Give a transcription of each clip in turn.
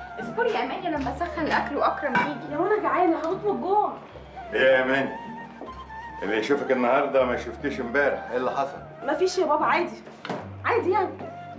اصبري يا اماني لما اسخن الاكل واكرم يجي يا وانا جعانه هموت من الجوع ايه يا اماني اللي يشوفك النهارده ما شفتكش امبارح ايه اللي حصل مفيش يا بابا عادي عادي يعني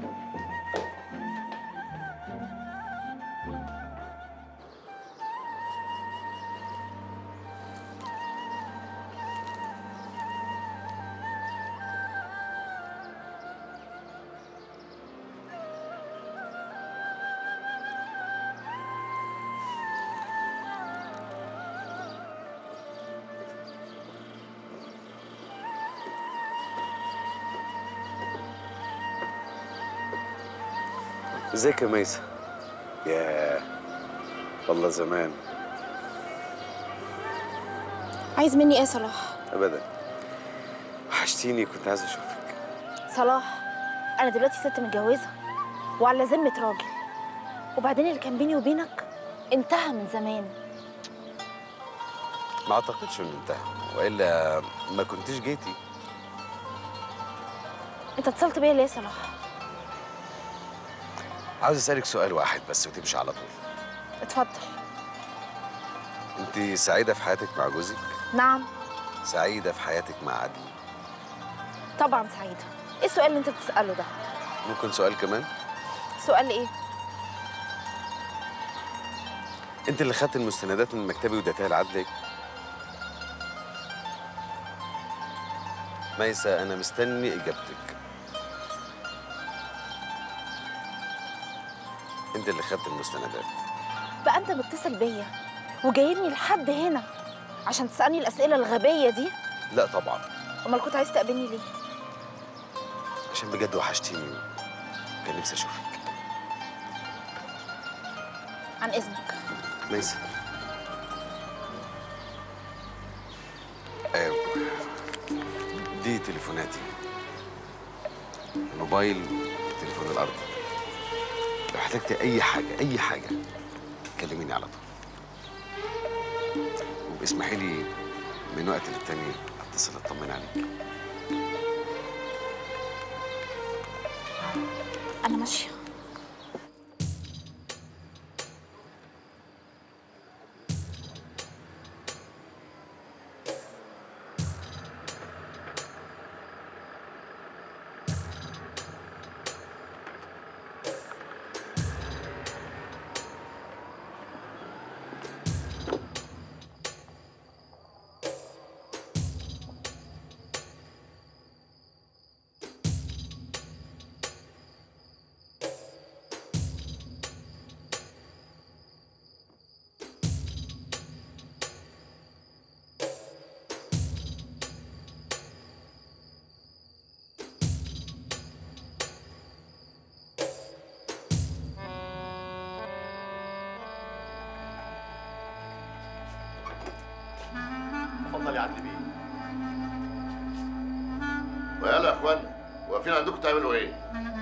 ازيك يا ميسة؟ ياه والله زمان عايز مني ايه يا صلاح ابدا وحشتيني كنت عايز اشوفك صلاح انا دلوقتي ست متجوزه وعلى ذمه راجل وبعدين اللي كان بيني وبينك انتهى من زمان ما اعتقدش انه انتهى والا ما كنتش جيتي انت اتصلت بيا ليه يا صلاح عاوز اسالك سؤال واحد بس وتمشي على طول اتفضل انت سعيده في حياتك مع جوزك نعم سعيده في حياتك مع عدلي طبعا سعيده ايه السؤال اللي انت بتساله ده ممكن سؤال كمان سؤال ايه انت اللي خدت المستندات من مكتبي واديتها لعدلك ميسة انا مستني اجابتك انت اللي خدت المستندات بقى انت متصل بيا وجايبني لحد هنا عشان تسالني الاسئله الغبيه دي لا طبعا امال كنت عايز تقابلني ليه عشان بجد وحشتيني كان نفسي اشوفك عن اذنك ميسة آه، دي تليفوناتي الموبايل تليفون الارض لو احتجت اي حاجه اي حاجه كلميني على طول واسمحي لي من وقت للتاني اتصل اطمن عليك انا ماشيه اتفضل يا عدلي بيه ويلا يا اخوانا واقفين عندكم تعملوا ايه؟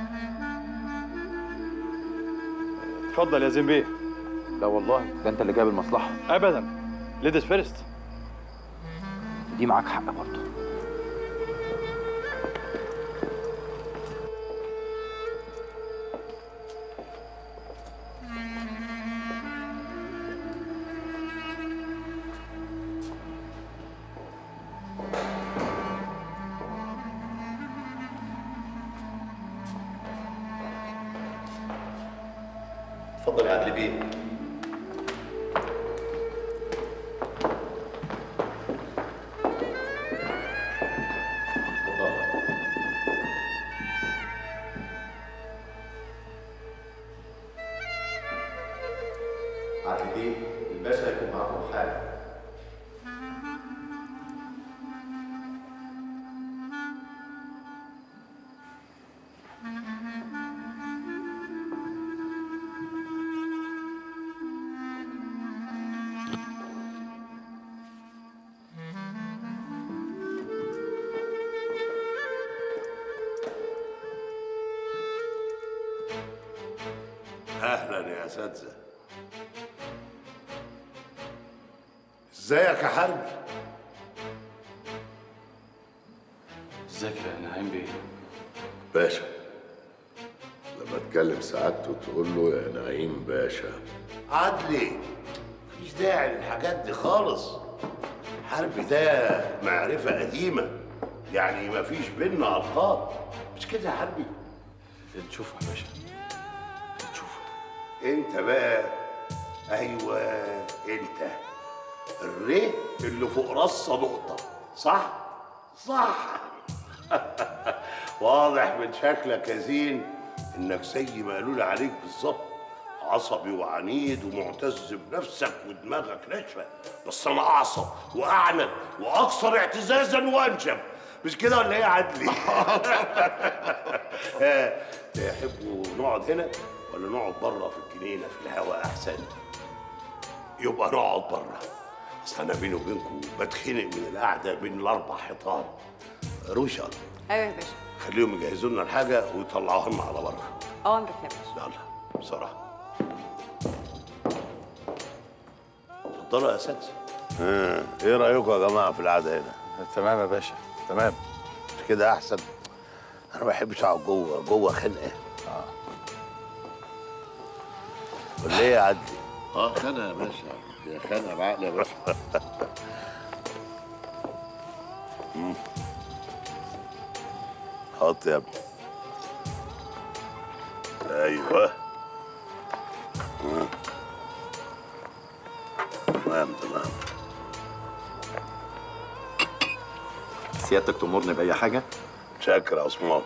اتفضل يا زين لا والله ده انت اللي جايب المصلحه ابدا ليديز فيرست دي معاك حق برضه اتفضل يا عدلي بيه عدلي بيه الباشا هيكون معاكم حالا اهلا يا اساتذه ازيك يا حربي ازيك يا نعيم بيه باشا لما تكلم سعادته تقول له يا نعيم باشا عدلي مفيش داعي للحاجات دي خالص حرب ده معرفة قديمة يعني مفيش بينا ألقاب مش كده يا حربي نشوفه يا باشا نشوفه انت بقى ايوه انت الري اللي فوق راسه نقطة صح؟ صح واضح من شكلك يا زين انك زي ما قالوا لي عليك بالظبط عصبي وعنيد ومعتز بنفسك ودماغك ناشفه بس انا اعصب واعنت واكثر اعتزازا وانشف مش كده ولا ايه يا عدلي؟ ها، تحبوا نقعد هنا ولا نقعد بره في الجنينه في الهواء احسن؟ يبقى نقعد بره اصل انا بيني وبينكم بتخنق من القعده بين الاربع حيطان روشا ايوه يا باشا خليهم يجهزوا لنا الحاجه ويطلعوها لنا على بره اوامرك يا باشا يلا بسرعه اتفضلوا يا اساتذه ها، ايه رايكم يا جماعه في القعده هنا؟ تمام يا باشا تمام مش كده احسن انا ما بحبش اقعد جوه جوه خنقه اه ولا ايه يا عدلي؟ اه خانة يا باشا يا خانة بعقل يا باشا حط يا ابني ايوه مم. تمام تمام سيادتك تأمرني بأي حاجة؟ شاكر يا عثمان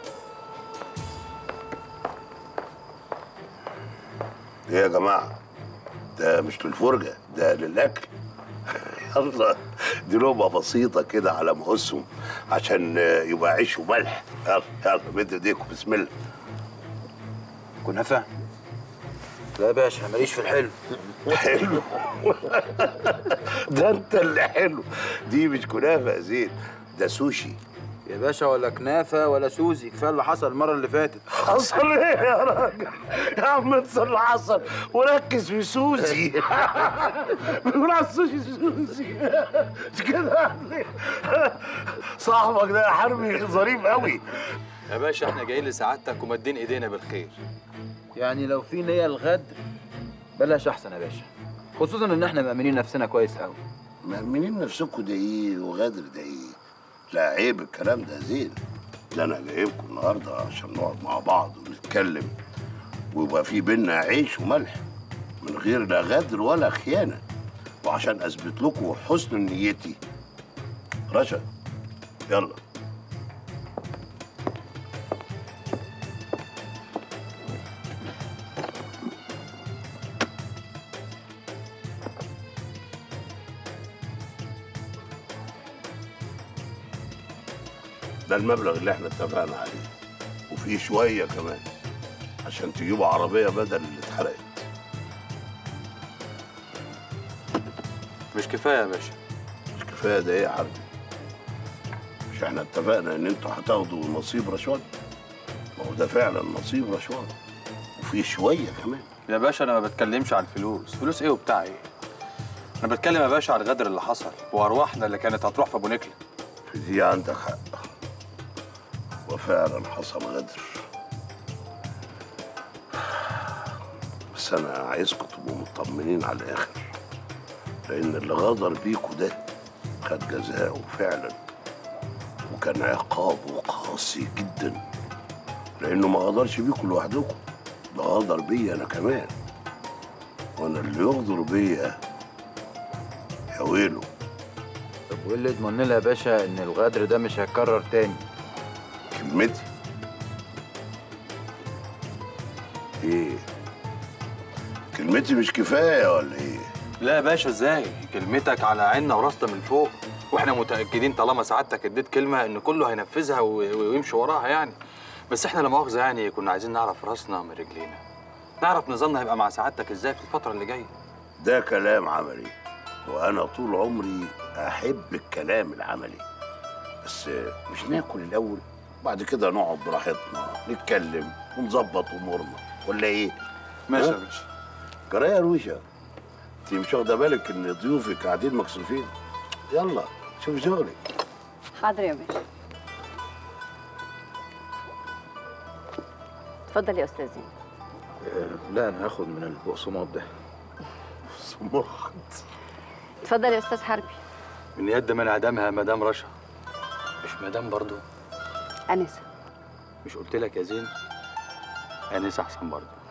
ايه يا جماعه ده مش للفرجه ده للاكل يلا دي لقمه بسيطه كده على مقاسهم عشان يبقى عيش وملح يلا يلا مد ايديكم بسم الله كنافه لا يا باشا ماليش في الحلو حلو ده انت اللي حلو دي مش كنافه يا زين ده سوشي يا باشا ولا كنافه ولا سوزي كفايه اللي حصل المره اللي فاتت حصل ايه يا راجل يا عم انسى اللي حصل وركز في سوزي بيقول على السوشي سوزي مش كده يعني؟ صاحبك ده يا حربي ظريف قوي يا باشا احنا جايين لسعادتك ومدين ايدينا بالخير يعني لو في نيه الغدر بلاش احسن يا باشا خصوصا ان احنا مأمنين نفسنا كويس قوي مأمنين نفسكم ده ايه وغادر ده ايه لا عيب الكلام ده زين ده انا جايبكم النهارده عشان نقعد مع بعض ونتكلم ويبقى في بينا عيش وملح من غير لا غدر ولا خيانه وعشان اثبت لكم حسن نيتي رشا يلا ده المبلغ اللي احنا اتفقنا عليه وفي شويه كمان عشان تجيبوا عربيه بدل اللي اتحرقت مش كفاية يا باشا مش كفايه ده ايه يا حبيبي مش احنا اتفقنا ان انتوا هتاخدوا نصيب رشوان ما هو ده فعلا نصيب رشوان وفي شويه كمان يا باشا انا ما بتكلمش عن الفلوس فلوس ايه وبتاع ايه انا بتكلم يا باشا عن الغدر اللي حصل وارواحنا اللي كانت هتروح في ابو نكله في دي عندك حق وفعلا حصل غدر بس انا عايزكم تبقوا مطمنين على الاخر لان اللي غدر بيكوا ده خد جزاءه فعلا وكان عقابه قاسي جدا لانه ما غدرش بيكوا لوحدكم ده غدر بيا انا كمان وانا اللي يغدر بيا يا ويله طب وايه اللي يضمن لها يا باشا ان الغدر ده مش هيتكرر تاني كلمتي ايه كلمتي مش كفايه ولا ايه لا يا باشا ازاي كلمتك على عيننا وراسنا من فوق واحنا متاكدين طالما سعادتك اديت كلمه ان كله هينفذها و- ويمشي وراها يعني بس احنا لا مؤاخذه يعني كنا عايزين نعرف راسنا من رجلينا نعرف نظامنا هيبقى مع سعادتك ازاي في الفتره اللي جايه ده كلام عملي وانا طول عمري احب الكلام العملي بس مش ناكل الاول بعد كده نقعد براحتنا نتكلم ونظبط امورنا ولا ايه ماشي يا ها؟ باشا جرايه يا روشه انت مش واخده بالك ان ضيوفك قاعدين مكسوفين يلا شوف شغلك حاضر يا باشا اتفضل يا استاذ زين آه، لا انا هاخد من البقسماط ده سموحت اتفضل يا استاذ حربي من يد من اعدامها مدام رشا مش مدام برضو انسه مش قلت لك يا زين انسه احسن برضو